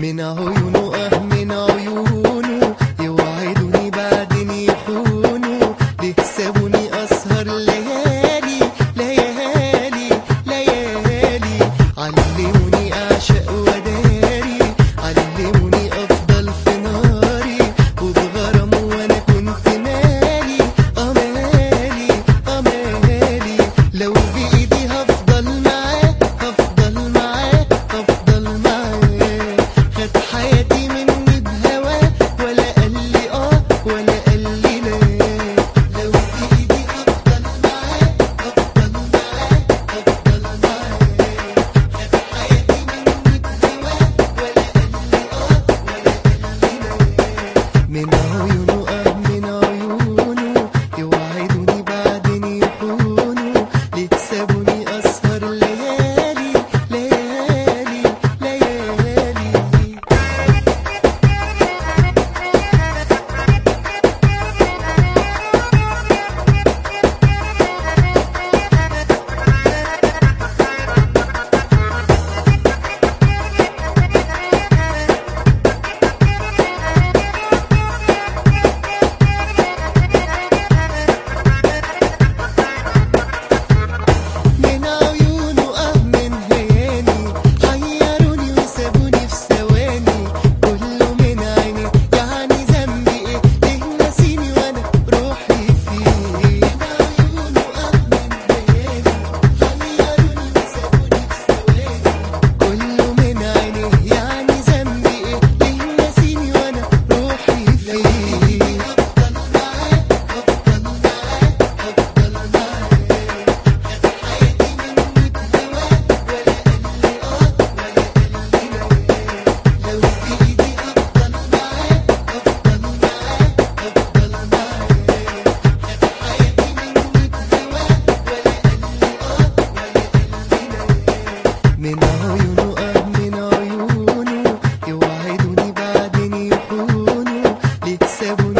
من عيونه اه من عيونه يوعدوني بعدين يخونوا بيكسبوني اسهر ليالي ليالي ليالي علموني اعشق وداري علموني افضل في ناري وبغرام وانا كنت مالي اه مالي اه مالي لو بايدي هفضل معاه هفضل معاه هفضل معاه خد حياتي مني بهواه ولا قال لي اه ولا قال لي لا لو بايدي هفضل معاه هفضل معاه هفضل معاه خد حياتي مني بهواه ولا قال لي اه ولا قال لي لا من عيونه اه من عيونه يوعدوني بعدين يخونوا يكسبوني اسهر ليالي ليالي ليالي من عيونه اه من هياني حيروني وسابوني في ثواني كله من عيني يعني ذنبي ايه ليه ناسيني وانا روحي فيه من عيونه اه من هياني حيروني وسابوني في ثواني كله من عيني يعني ذنبي ايه ليه ناسيني وانا روحي فيه افضل معاه افضل معاه افضل معاه حياتي مني بهواه ولا قال لي اه ولا قال لي لا لو بايدي افضل معاه افضل معاه افضل معاه خد حياتي مني بهواه ولا قال لي اه ولا قال لي لا من عيونه اه من عيونه يوعدوني بعدين يخونوا يكسبوني